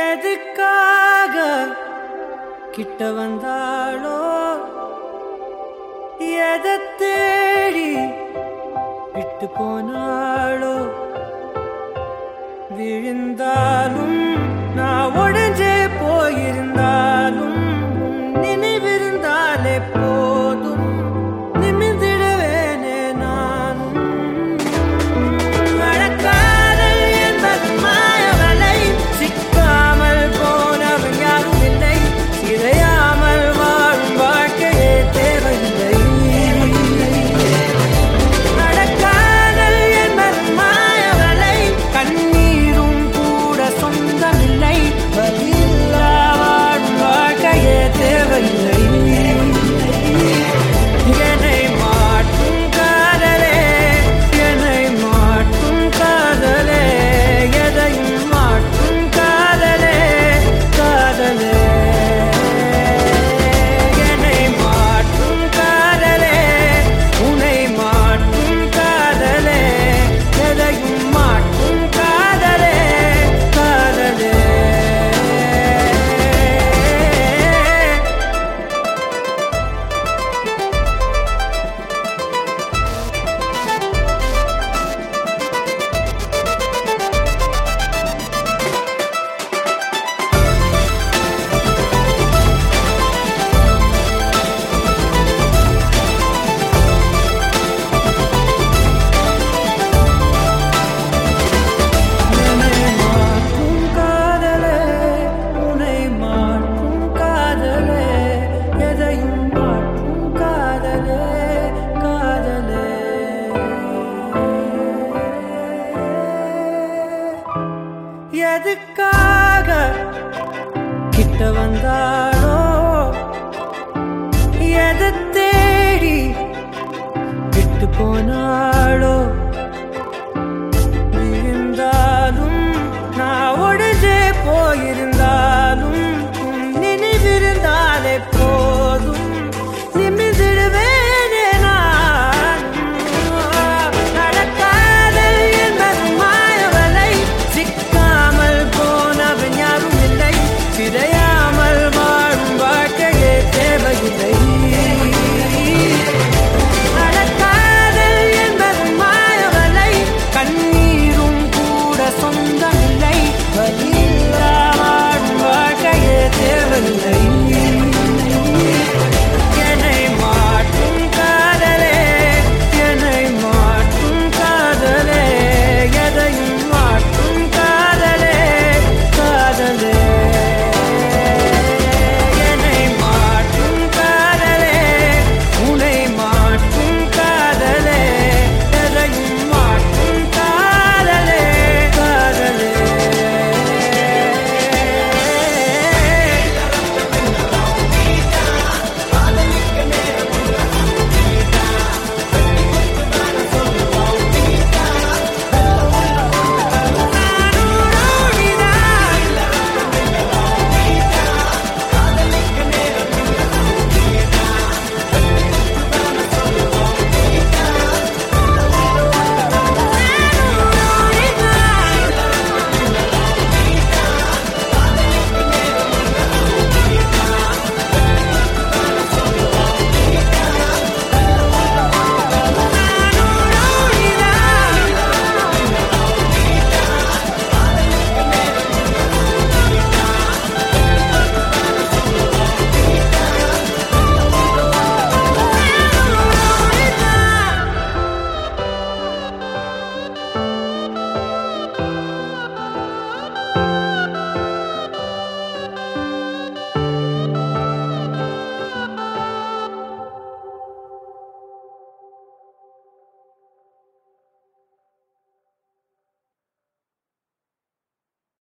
எதுக்காக கிட்ட வந்தாளோ எதை தேடி விட்டு போனாளோ விழுந்தாலும் நான் உடஞ்சே போயிருந்தாலும் உன் நினைவிருந்தாலே போதும் நிமிர்ந்திடுவேனே நானும் மழக்காதல் என்பது மாயவலை சிக்காமல் போனவன் யாரும் இல்லை சிதையாமல் வாழும் வாழ்க்கையே தேவையில்லை நடக்காதல் என்பது மாயவலை கண்ணீரும் கூட சொந்தமில்லை வலியில்லா வாழும் வாழ்க்கையே தேவையில்லை என்னை மாட்டும் காதலே என்னை மாட்டும் காதலே எதையும் மாட்டும் காதலே காதலே என்னை மாட்டும் காதலே உன்னை மாட்டும் காதலே எதையும் மாட்டும் காதலே காதலே என்னை மாற்றும் காதலே உன்னை மாற்றும் காதலே எதையும் மாற்றும் காதலே காதலே எதுக்காக கிட்ட வந்தாளோ எதை தேடி விட்டு போனாளோ விழுந்தாலும் நான் உடஞ்சே போயிருந்தாலும்